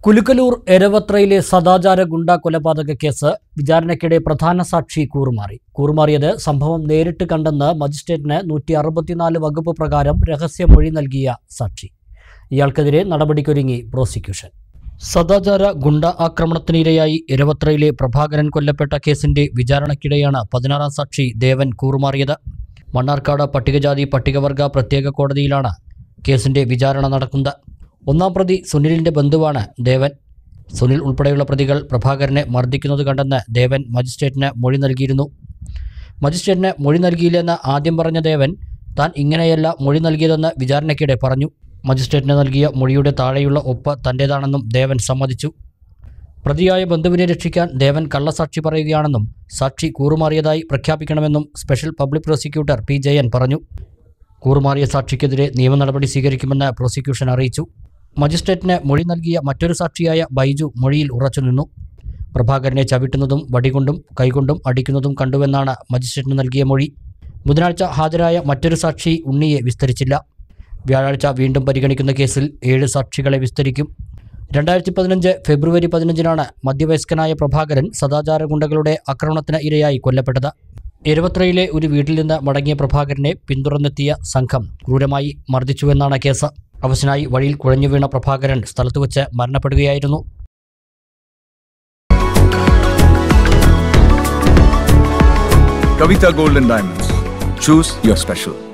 കുലുക്കലൂർ എരവത്രയിലെ സദാചാര ഗുണ്ട കൊലപാതക കേസ് വിചാരണയ്ക്കിടെ പ്രധാന സാക്ഷി കൂറുമാറി കൂറുമാറിയത് സംഭവം നേരിട്ട് കണ്ടെന്ന് മജിസ്ട്രേറ്റിന് നൂറ്റി അറുപത്തിനാല് വകുപ്പ് പ്രകാരം രഹസ്യമൊഴി നൽകിയ സാക്ഷി ഇയാൾക്കെതിരെ നടപടിക്കൊരുങ്ങി പ്രോസിക്യൂഷൻ സദാചാര ഗുണ്ട ആക്രമണത്തിനിരയായി എരവത്രയിലെ പ്രഭാകരൻ കൊല്ലപ്പെട്ട കേസിന്റെ വിചാരണയ്ക്കിടെയാണ് പതിനാറാം സാക്ഷി ദേവൻ കൂറുമാറിയത് മണ്ണാർക്കാട് പട്ടികജാതി പട്ടികവർഗ പ്രത്യേക കോടതിയിലാണ് കേസിന്റെ വിചാരണ നടക്കുന്നത് ഒന്നാം പ്രതി സുനിലിന്റെ ബന്ധുവാണ് ദേവൻ സുനിൽ ഉൾപ്പെടെയുള്ള പ്രതികൾ പ്രഭാകരനെ മർദ്ദിക്കുന്നത് കണ്ടെന്ന് ദേവൻ മജിസ്ട്രേറ്റിന് മൊഴി നൽകിയിരുന്നു മജിസ്ട്രേറ്റിന് മൊഴി നൽകിയില്ലെന്ന് ആദ്യം പറഞ്ഞ ദേവൻ താൻ ഇങ്ങനെയല്ല മൊഴി നൽകിയതെന്ന് വിചാരണയ്ക്കിടെ പറഞ്ഞു മജിസ്ട്രേറ്റിന് നൽകിയ മൊഴിയുടെ താഴെയുള്ള ഒപ്പ് തൻ്റേതാണെന്നും ദേവൻ സമ്മതിച്ചു പ്രതിയായ ബന്ധുവിനെ രക്ഷിക്കാൻ ദേവൻ കള്ളസാക്ഷി പറയുകയാണെന്നും സാക്ഷി കൂറുമാറിയതായി പ്രഖ്യാപിക്കണമെന്നും special public prosecutor P Jayan പറഞ്ഞു കൂറുമാറിയ സാക്ഷിക്കെതിരെ നിയമ നടപടി സ്വീകരിക്കുമെന്ന് പ്രോസിക്യൂഷൻ അറിയിച്ചു മജിസ്ട്രേറ്റിന് മൊഴി നൽകിയ മറ്റൊരു സാക്ഷിയായ ബൈജു മൊഴിയിൽ ഉറച്ചുനിന്നു പ്രഭാകരനെ ചവിട്ടുന്നതും വടികൊണ്ടും കൈകൊണ്ടും അടിക്കുന്നതും കണ്ടുവെന്നാണ് മജിസ്ട്രേറ്റിന് നൽകിയ മൊഴി ബുധനാഴ്ച ഹാജരായ മറ്റൊരു സാക്ഷി ഉണ്ണിയെ വിസ്തരിച്ചില്ല വ്യാഴാഴ്ച വീണ്ടും പരിഗണിക്കുന്ന കേസിൽ ഏഴ് സാക്ഷികളെ വിസ്തരിക്കും രണ്ടായിരത്തി പതിനഞ്ച് ഫെബ്രുവരി പതിനഞ്ചിനാണ് മധ്യവയസ്കനായ പ്രഭാകരൻ സദാചാര ഗുണ്ടകളുടെ ആക്രമണത്തിന് ഇരയായി കൊല്ലപ്പെട്ടത് എരുവത്രയിലെ ഒരു വീട്ടിൽ നിന്ന് മടങ്ങിയ പ്രഭാകരനെ പിന്തുടർന്നെത്തിയ സംഘം ക്രൂരമായി മർദ്ദിച്ചുവെന്നാണ് കേസ് അവശനായി വഴിയിൽ കുഴഞ്ഞു വീണ Prabhakaran സ്ഥലത്തുവച്ച് മരണപ്പെടുകയായിരുന്നു Kavita Gold and Diamonds. Choose your special.